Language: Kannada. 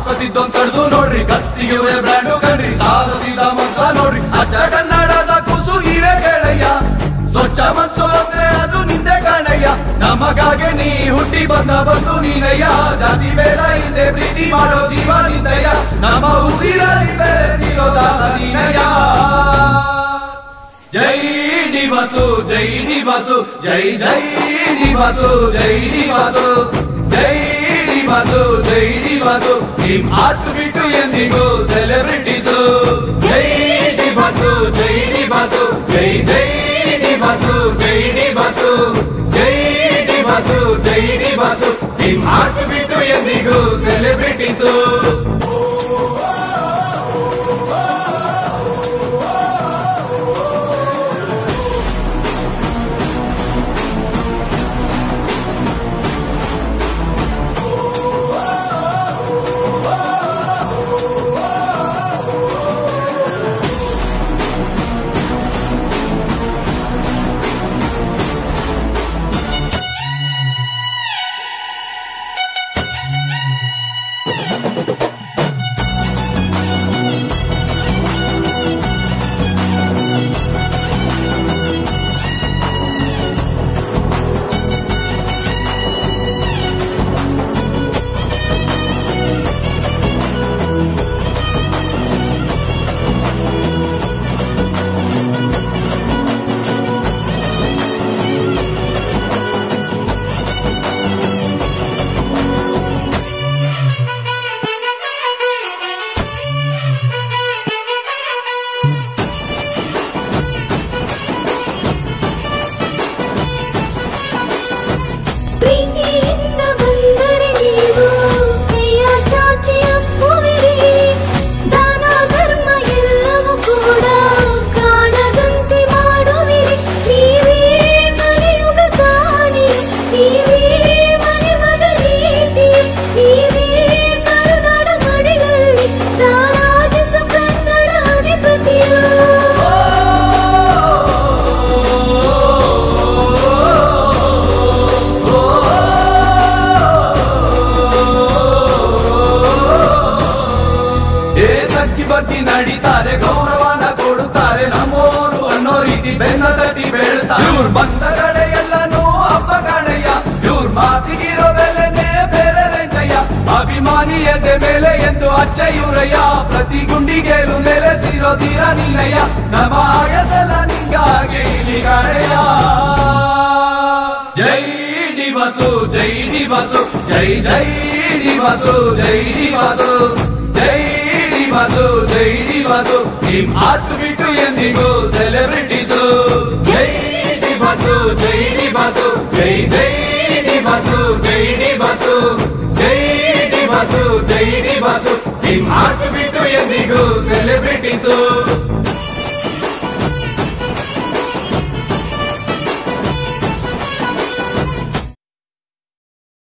ಹಾಕತಿದ್ದೊಂದ್ ಕಡ್ದು ನೋಡ್ರಿ ಕತ್ತಿಗೆ ಬ್ರ್ಯಾಂಡು ಕಣ್ರಿ ಸಾದ ಸೀದಾ ಮನ್ಸ ನೋಡ್ರಿ ಅಚ್ಚ ಕನ್ನಡದ ಕೂಸು ನೀವೇ ಕೇಳಯ್ಯ ಸ್ವಚ್ಛ ಮನ್ಸು ಅಂದ್ರೆ ಅದು ನಿಂದೆ ಕಾಣಯ್ಯ ನಮಗಾಗೆ ನೀ ಹುಟ್ಟಿ ಬಂದ ಬಂದು ನೀನಯ್ಯ ಜಾತಿ ಬೇಡ ಇದೆ ಪ್ರೀತಿ ಮಾಡೋ ಜೀವ ನಿಂದಯ್ಯ ನಮ್ಮ ಉಸಿರಲ್ಲಿ ಬೆರೆತಿರೋ ದಾಸ ನೀನಯ್ಯ ಜೈ ಡಿ ಬಸು ಜೈ ಡಿ ಬಸು ಜೈ ಜೈ ಡಿ ಬಸು ಜೈ ಡಿ ಬಸು ಜೈ ಡಿ ಬಸು ಜೈ ಡಿ ಬಸು ನಿಮ್ ಆರ್ಟ್ ಬಿಟ್ಟು ಎಂದಿಗೂ ಸೆಲೆಬ್ರಿಟೀಸು ಜೈ ಡಿ ಬಸು ಜೈ ಡಿ ಬಸು ಜೈ ಜೈ ಡಿ ಬಸು ಜೈ ಡಿ ಬಸು ಜೈ ಡಿ ಬಸು ಜೈ ಡಿ ಬಸು ನಿಮ್ ಆರ್ಟ್ ಬಿಟ್ಟು ಎಂದಿಗೂ ಸೆಲೆಬ್ರಿಟೀಸು ಪ್ರೀತಿಯಿಂದ ಬಂದರೆ ನೀವು ಕೈಯ ಚಾಚಿ ಅಪ್ಪುವಿರಿ ದಾನ ಧರ್ಮ ಎಲ್ಲವೂ ಕೂಡ ಕಾಣದಂತೆ ಮಾಡುವಿರಿ ನೀವೇ ಮರೆಯುಗ ತಾನೆ ನೀವೇ ಮರೆಮದ ನೀತಿ ನೀವೇ ಕರುನಾಡ ಮಡಿಲಲ್ಲಿ ರಾರಾಜಿಸು ಕನ್ನಡ ಅಧಿಪತಿಯು ಏ ತಗ್ಗಿ ಬಗ್ಗಿ ನಡೀತಾರೆ ಗೌರವನ ಕೊಡುತ್ತಾರೆ ನಮ್ಮೋರು ಅನ್ನೋ ರೀತಿ ಬೆನ್ನ ತಟ್ಟಿ ಬೆಳೆಸ್ತಾರೆ ಇವ್ರ ಬಂದ ಕಡೆ ಎಲ್ಲನೂ ಹಬ್ಬ ಕಾಣಯ್ಯ ಇವ್ರ ಮಾತಿಗಿರೋ ಬೆಲೆನೇ ಬೇರೆ ರೇಂಜಯ್ಯ ಅಭಿಮಾನಿ ಎದೆ ಮೇಲೆ ಎಂದು ಅಚ್ಚ ಇವ್ರಯ್ಯ ಪ್ರತಿ ಗುಂಡಿಗೇಲು ನೆಲೆಸಿರೋ ತೀರ ನಿಲ್ಲಯ್ಯ ನಮ್ಮ ಆಯಸಲ ನಿಂಗಾಗಿ ಇಲ್ಲಿ ಕಾಣಯ್ಯ ಜೈ ಡಿ ಬಸು ಜೈ ಡಿ ಬಸು ಜೈ ಜೈ ಡಿ ಬಸು ಜೈ ಡಿ ಬಸು ಜೈ ಡಿ ಬಸು ಜೈ ಡಿ ಬಸು ನಿಮ್ ಆರ್ಟ್ ಬಿಟ್ಟು ಎಂದಿಗೂ ಸೆಲೆಬ್ರಿಟೀಸು ಜೈ ಡಿ ಬಸು ಜೈ ಡಿ ಬಸು ಜೈ ಜೈ ಡಿ ಬಸು ಜೈ ಡಿ ಬಸು ಜೈ ಡಿ ಬಸು ಜೈ ಡಿ ಬಸು ನಿಮ್ ಆರ್ಟ್ ಬಿಟ್ಟು ಎಂದಿಗೂ ಸೆಲೆಬ್ರಿಟೀಸು